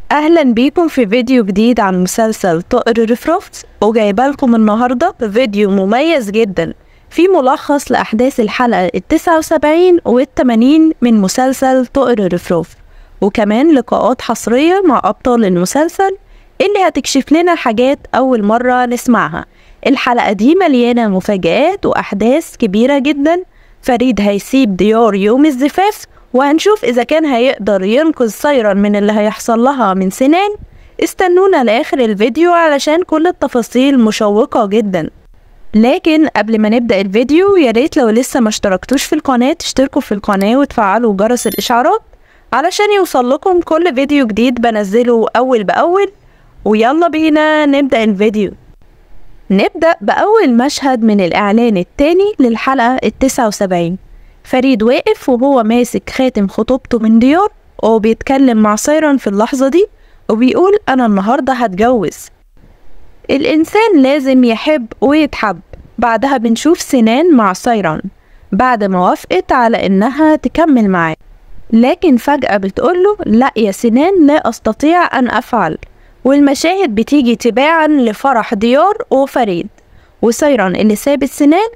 اهلا بيكم في فيديو جديد عن مسلسل طائر رفرف وجايبه لكم النهارده فيديو مميز جدا في ملخص لاحداث الحلقه ال 79 وال 80 من مسلسل طائر رفرف وكمان لقاءات حصريه مع ابطال المسلسل اللي هتكشف لنا حاجات اول مره نسمعها الحلقه دي مليانه مفاجآت واحداث كبيره جدا فريد هيسيب ديار يوم الزفاف وهنشوف إذا كان هيقدر ينقذ سايرا من اللي هيحصل لها من سنان استنونا لآخر الفيديو علشان كل التفاصيل مشوقة جدا لكن قبل ما نبدأ الفيديو ياريت لو لسه ما اشتركتوش في القناة تشتركوا في القناة وتفعلوا جرس الإشعارات علشان يوصل لكم كل فيديو جديد بنزله أول بأول ويلا بينا نبدأ الفيديو نبدأ بأول مشهد من الإعلان التاني للحلقة التسعة وسبعين فريد واقف وهو ماسك خاتم خطوبته من ديار وبيتكلم مع سايران في اللحظة دي وبيقول أنا النهاردة هتجوز الإنسان لازم يحب ويتحب بعدها بنشوف سنان مع سايران بعد ما وافقت على إنها تكمل معاه لكن فجأة بتقوله لا يا سنان لا أستطيع أن أفعل والمشاهد بتيجي تباعا لفرح ديار وفريد وسايران اللي سابت سنان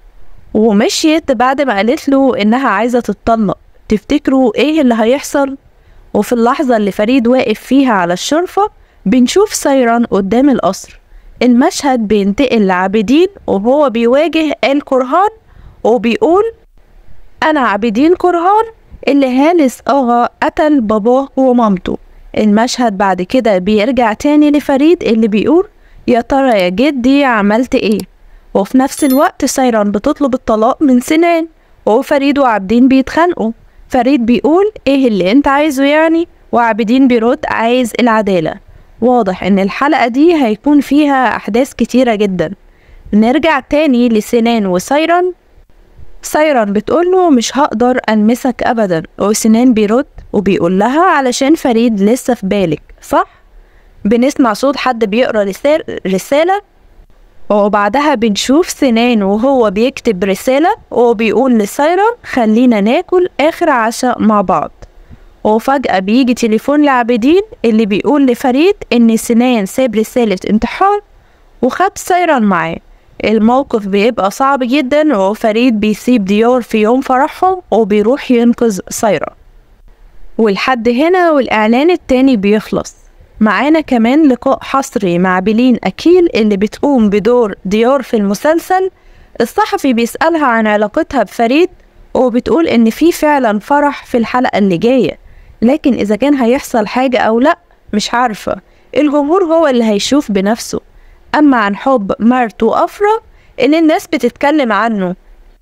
ومشيت بعد ما قالت له إنها عايزة تتطلق تفتكروا إيه اللي هيحصل؟ وفي اللحظة اللي فريد واقف فيها على الشرفة بنشوف سايران قدام القصر المشهد بينتقل لعابدين وهو بيواجه آل كرهان وبيقول أنا عابدين كرهان اللي هالس أغا قتل باباه ومامته المشهد بعد كده بيرجع تاني لفريد اللي بيقول يا ترى يا جدي عملت ايه وفي نفس الوقت سايران بتطلب الطلاق من سنان وفريد وعابدين بيتخانقوا فريد بيقول ايه اللي انت عايزه يعني وعابدين بيرد عايز العدالة واضح ان الحلقة دي هيكون فيها احداث كتيرة جدا نرجع تاني لسنان وسايران سايران بتقوله مش هقدر ألمسك أبدا وسنان بيرد وبيقول لها علشان فريد لسه في بالك صح؟ بنسمع صوت حد بيقرا رسالة, رسالة وبعدها بنشوف سنان وهو بيكتب رسالة وبيقول لسايران خلينا ناكل آخر عشاء مع بعض وفجأة بيجي تليفون لعابدين اللي بيقول لفريد إن سنان ساب رسالة انتحار وخد سايران معاه الموقف بيبقى صعب جدا وفريد بيسيب ديار في يوم فرحهم وبيروح ينقذ سايرا والحد هنا والإعلان التاني بيخلص معانا كمان لقاء حصري مع بلين أكيل اللي بتقوم بدور ديار في المسلسل الصحفي بيسألها عن علاقتها بفريد وبتقول إن في فعلا فرح في الحلقة اللي جاية لكن إذا كان هيحصل حاجة أو لأ مش عارفة الجمهور هو اللي هيشوف بنفسه أما عن حب مارت وأفرا اللي الناس بتتكلم عنه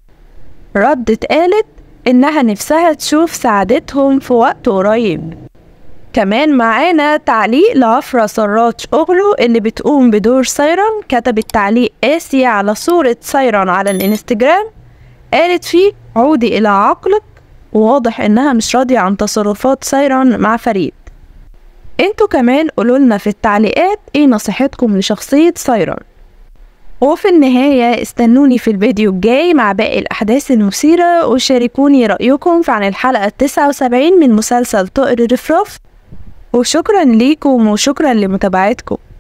ردت قالت إنها نفسها تشوف سعادتهم في وقت قريب كمان معانا تعليق لعفرة سراج أغلو اللي بتقوم بدور سايران كتبت تعليق قاسي على صورة سايران على الانستجرام قالت فيه عودي إلى عقلك وواضح إنها مش راضية عن تصرفات سايران مع فريد انتوا كمان قولولنا في التعليقات ايه نصيحتكم لشخصية سايران وفي النهاية استنوني في الفيديو الجاي مع باقي الأحداث المثيرة وشاركوني رأيكم عن الحلقة التسعة وسبعين من مسلسل طائر الرفراف وشكرا ليكم وشكرا لمتابعتكم